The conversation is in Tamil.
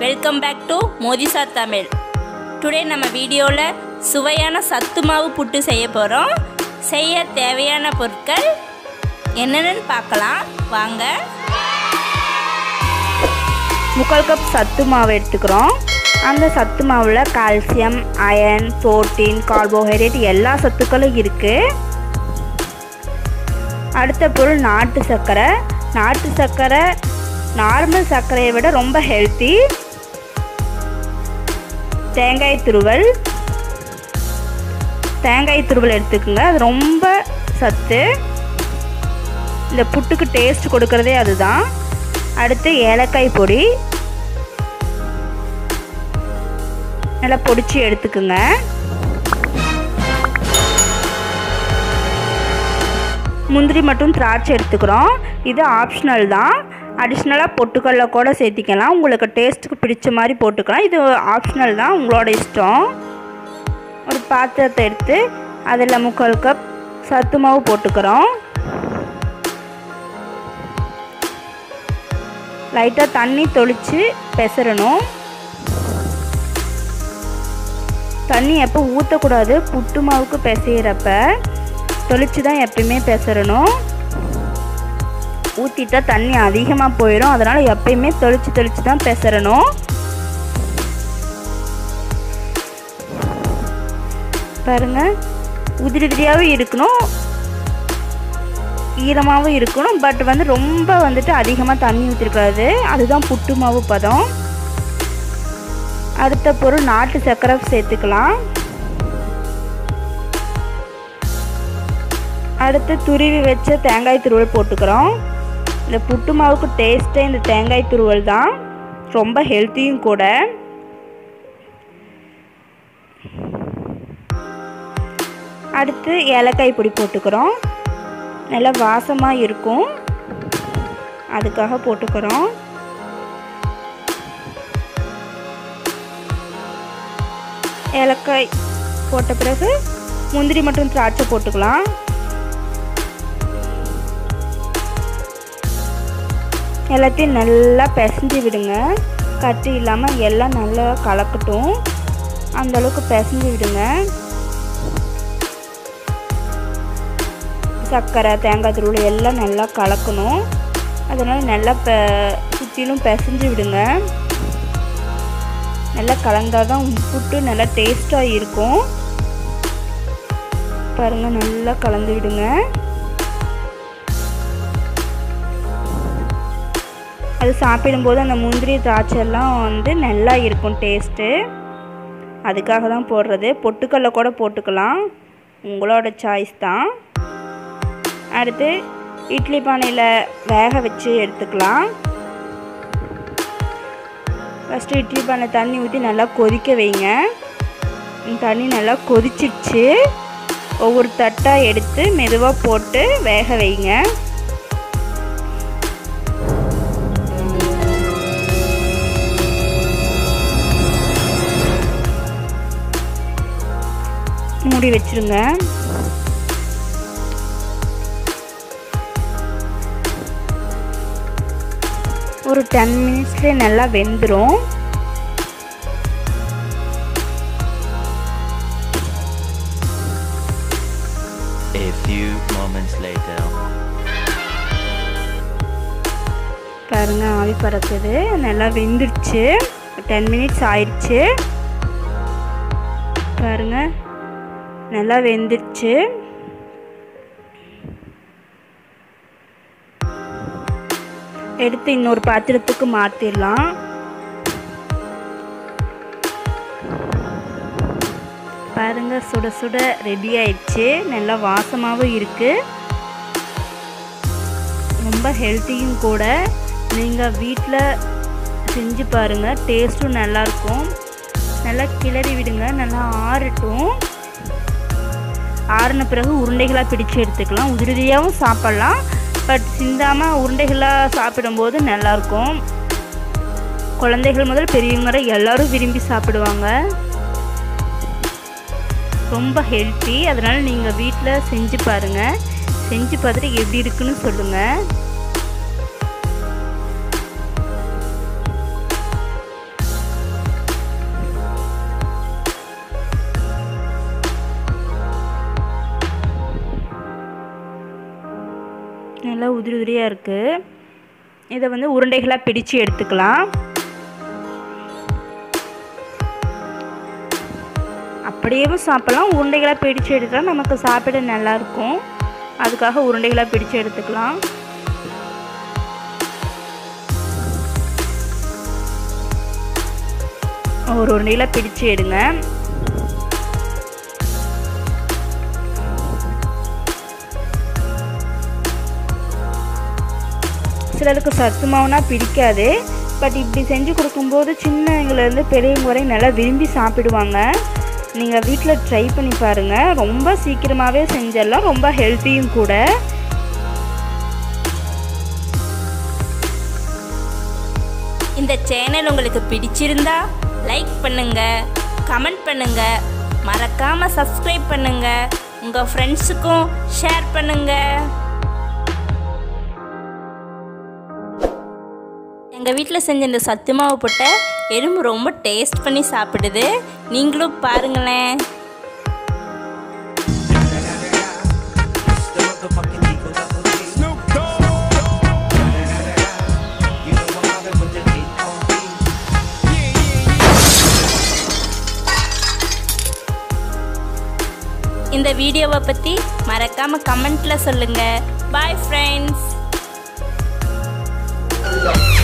வெல்கம் பேக் டு மோதிசா தமிழ் டுடே நம்ம வீடியோவில் சுவையான சத்து மாவு புட்டு செய்ய போகிறோம் செய்ய தேவையான பொருட்கள் என்னென்னு பார்க்கலாம் வாங்க முக்கால் கப் சத்து மாவு எடுத்துக்கிறோம் அந்த சத்து மாவில் கால்சியம் அயன் புரோட்டீன் கார்போஹைட்ரேட் எல்லா சத்துக்களும் இருக்குது அடுத்த பொருள் நாட்டு சர்க்கரை நாட்டு சர்க்கரை நார்மல் சர்க்கரையை விட ரொம்ப ஹெல்த்தி தேங்காய் துருவல் தேங்காய் துருவல் எடுத்துக்கோங்க அது ரொம்ப சத்து இந்த புட்டுக்கு டேஸ்ட் கொடுக்கறதே அதுதான் அடுத்து ஏலக்காய் பொடி நல்லா பொடிச்சு எடுத்துக்குங்க முந்திரி மற்றும் திராட்சை எடுத்துக்கிறோம் இது ஆப்ஷனல் தான் அடிஷ்னலாக பொட்டுக்கடல கூட சேர்த்திக்கலாம் உங்களுக்கு டேஸ்ட்டுக்கு பிடிச்ச மாதிரி போட்டுக்கலாம் இது ஆப்ஷனல் தான் உங்களோட இஷ்டம் ஒரு பாத்திரத்தை எடுத்து அதில் முக்கால் கப் சத்து மாவு போட்டுக்கிறோம் லைட்டாக தண்ணி தொளித்து பெசரணும் தண்ணி எப்போ ஊற்றக்கூடாது புட்டு மாவுக்கு பிசைகிறப்ப தொளிச்சு தான் எப்பயுமே பெசரணும் ஊற்றிட்டா தண்ணி அதிகமாக போயிடும் அதனால் எப்பயுமே தொளிச்சு தொளிச்சு தான் பெசரணும் பாருங்கள் உதிரி உதிரியாகவும் இருக்கணும் ஈரமாகவும் இருக்கணும் பட் வந்து ரொம்ப வந்துட்டு அதிகமாக தண்ணி ஊற்றிருக்காது அதுதான் புட்டு மாவு பதம் அடுத்த பொருள் நாட்டு சர்க்கரை சேர்த்துக்கலாம் அடுத்து துருவி வச்ச தேங்காய் துருவல் போட்டுக்கிறோம் இந்த புட்டு மாவுக்கு டேஸ்ட்டே இந்த தேங்காய் துருவல் தான் ரொம்ப ஹெல்த்தியும் கூட அடுத்து ஏலக்காய் பொடி போட்டுக்கிறோம் நல்லா வாசமாக இருக்கும் அதுக்காக போட்டுக்கிறோம் ஏலக்காய் போட்ட பிறகு முந்திரி மற்றும் திராட்சை போட்டுக்கலாம் எல்லாத்தையும் நல்லா பிசைஞ்சு விடுங்க கட்டி இல்லாமல் எல்லாம் நல்லா கலக்கட்டும் அந்தளவுக்கு பிசைஞ்சு விடுங்க சர்க்கரை தேங்காய் துருள் எல்லாம் நல்லா கலக்கணும் அதனால் நல்லா பெ சுற்றிலும் பிசைஞ்சு விடுங்க நல்லா கலந்தால் தான் புட்டு நல்லா டேஸ்ட்டாக இருக்கும் பாருங்கள் நல்லா கலந்து விடுங்க அது சாப்பிடும்போது அந்த முந்திரி திராட்சைலாம் வந்து நல்லா இருக்கும் டேஸ்ட்டு அதுக்காக தான் போடுறது பொட்டுக்கல்ல கூட போட்டுக்கலாம் உங்களோட சாய்ஸ் தான் அடுத்து இட்லி பானையில் வேக வச்சு எடுத்துக்கலாம் ஃபஸ்ட்டு இட்லி பானை தண்ணி ஊற்றி நல்லா கொதிக்க வைங்க தண்ணி நல்லா கொதிச்சிடுச்சு ஒவ்வொரு தட்டாக எடுத்து மெதுவாக போட்டு வேக வைங்க மூடி வச்சிருங்க ஒரு டென் மினிட்ஸ்லேயே நல்லா வெந்துடும் A few moments later. பாருங்க ஆவி பறக்குது நல்லா வெந்துடுச்சு டென் மினிட்ஸ் ஆயிடுச்சு பாருங்க நல்லா வெந்துடுச்சு எடுத்து இன்னொரு பாத்திரத்துக்கு மாற்றிடலாம் பாருங்க சுட சுட ரெடி ஆயிடுச்சு நல்லா வாசமாகவும் இருக்குது ரொம்ப ஹெல்த்தியும் கூட நீங்கள் வீட்டில் செஞ்சு பாருங்கள் டேஸ்ட்டும் நல்லாயிருக்கும் நல்லா கிளறி விடுங்க நல்லா ஆறட்டும் ஆறின பிறகு உருண்டைகளாக பிடிச்சு எடுத்துக்கலாம் உதிரியாகவும் சாப்பிட்லாம் பட் சிந்தாமல் உருண்டைகளாக சாப்பிடும்போது நல்லாயிருக்கும் குழந்தைகள் முதல் பெரியவங்க வரை எல்லோரும் விரும்பி சாப்பிடுவாங்க ரொம்ப ஹெல்த்தி அதனால் நீங்கள் வீட்டில் செஞ்சு பாருங்கள் செஞ்சு பார்த்துட்டு எப்படி இருக்குன்னு சொல்லுங்கள் நல்லா உதிரி உதிரியாக இருக்குது இதை வந்து உருண்டைகளாக பிடிச்சு எடுத்துக்கலாம் அப்படியேவும் சாப்பிடலாம் உருண்டைகளாக பிடிச்சு எடுத்தால் நமக்கு சாப்பிட நல்லாயிருக்கும் அதுக்காக உருண்டைகளாக பிடிச்சு எடுத்துக்கலாம் ஒரு உருண்டையில் பிடிச்சு எடுங்க சிலருக்கு சத்து மாவுனா பிடிக்காது பட் இப்படி செஞ்சு கொடுக்கும்போது சின்னவங்கலேருந்து பெரியவங்க வரை நல்லா விரும்பி சாப்பிடுவாங்க நீங்கள் வீட்டில் ட்ரை பண்ணி பாருங்கள் ரொம்ப சீக்கிரமாகவே செஞ்சிடலாம் ரொம்ப ஹெல்த்தியும் கூட இந்த சேனல் உங்களுக்கு பிடிச்சிருந்தா லைக் பண்ணுங்க கமெண்ட் பண்ணுங்க மறக்காம சப்ஸ்கிரைப் பண்ணுங்க உங்க ஃப்ரெண்ட்ஸுக்கும் ஷேர் பண்ணுங்க எங்கள் வீட்டில் செஞ்ச இந்த சத்து மாவு போட்ட எறும்பு ரொம்ப டேஸ்ட் பண்ணி சாப்பிடுது நீங்களும் பாருங்களேன் இந்த வீடியோவை பற்றி மறக்காமல் கமெண்ட்டில் சொல்லுங்கள் பாய் ஃப்ரெண்ட்ஸ்